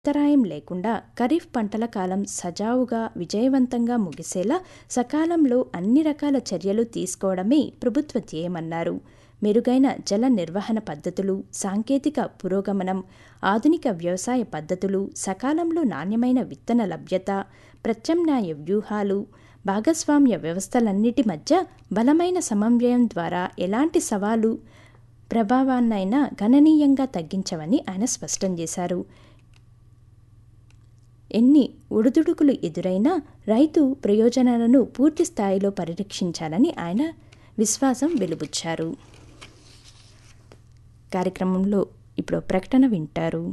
అంతరాయం లేకుండా ఖరీఫ్ పంటల కాలం సజావుగా విజయవంతంగా ముగిసేలా సకాలంలో అన్ని రకాల చర్యలు తీసుకోవడమే ప్రభుత్వ ధ్యేయమన్నారు మెరుగైన జల నిర్వహణ పద్ధతులు సాంకేతిక పురోగమనం ఆధునిక వ్యవసాయ పద్ధతులు సకాలంలో నాణ్యమైన విత్తన లభ్యత ప్రత్యామ్నాయ వ్యూహాలు భాగస్వామ్య వ్యవస్థలన్నిటి మధ్య బలమైన సమన్వయం ద్వారా ఎలాంటి సవాలు ప్రభావాన్నైనా గణనీయంగా తగ్గించవని ఆయన స్పష్టం చేశారు ఎన్ని ఒడిదుడుకులు ఎదురైనా రైతు ప్రయోజనాలను పూర్తి స్థాయిలో పరిరక్షించాలని ఆయన విశ్వాసం వెలుబుచ్చారు కార్యక్రమంలో ఇప్పుడు ప్రకటన వింటారు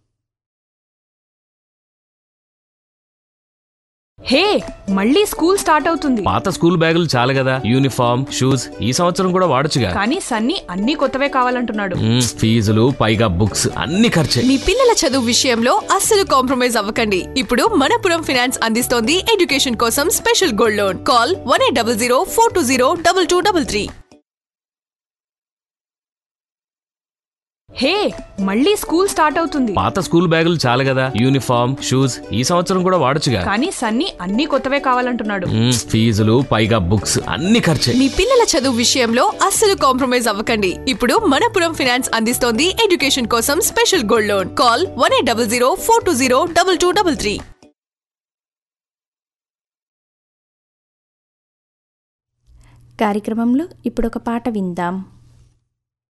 హే మళ్ళీ స్కూల్ స్టార్ట్ అవుతుంది పాత స్కూల్ బ్యాగులు చాలు కదా యూనిఫామ్ షూస్ ఈ సంవత్సరం కూడా వాడొచ్చుగా కానీ సన్నీ అన్ని కొత్తవే కావాలంటున్నాడు మ్మ్, ఫీజులు పైగా బుక్స్ అన్ని ఖర్చే మీ పిల్లల చదువు విషయంలో అస్సలు కాంప్రమైజ్ అవ్వకండి ఇప్పుడు మనపురం ఫినాన్స్ అందిస్తోంది ఎడ్యుకేషన్ కోసం special gold loan call one eight double zero four two zero double two double three hey మళ్ళీ స్కూల్ స్టార్ట్ అవుతుంది పాత స్కూల్ బ్యాగులు చాలు కదా యూనిఫామ్ షూస్ ఈ సంవత్సరం కూడా వాడొచ్చుగా కానీ సన్నీ అన్ని కొత్తవే కావాలంటున్నాడు మ్మ్, ఫీజులు పైగా బుక్స్ అన్ని ఖర్చే మీ పిల్లల చదువు విషయంలో అస్సలు కాంప్రమైజ్ అవ్వకండి ఇప్పుడు మనపురం ఫినాన్స్ అందిస్తోంది ఎడ్యుకేషన్ కోసం special gold loan call one eight double zero four two zero double two double three కార్యక్రమంలో ఇప్పుడు ఒక పాట విందాం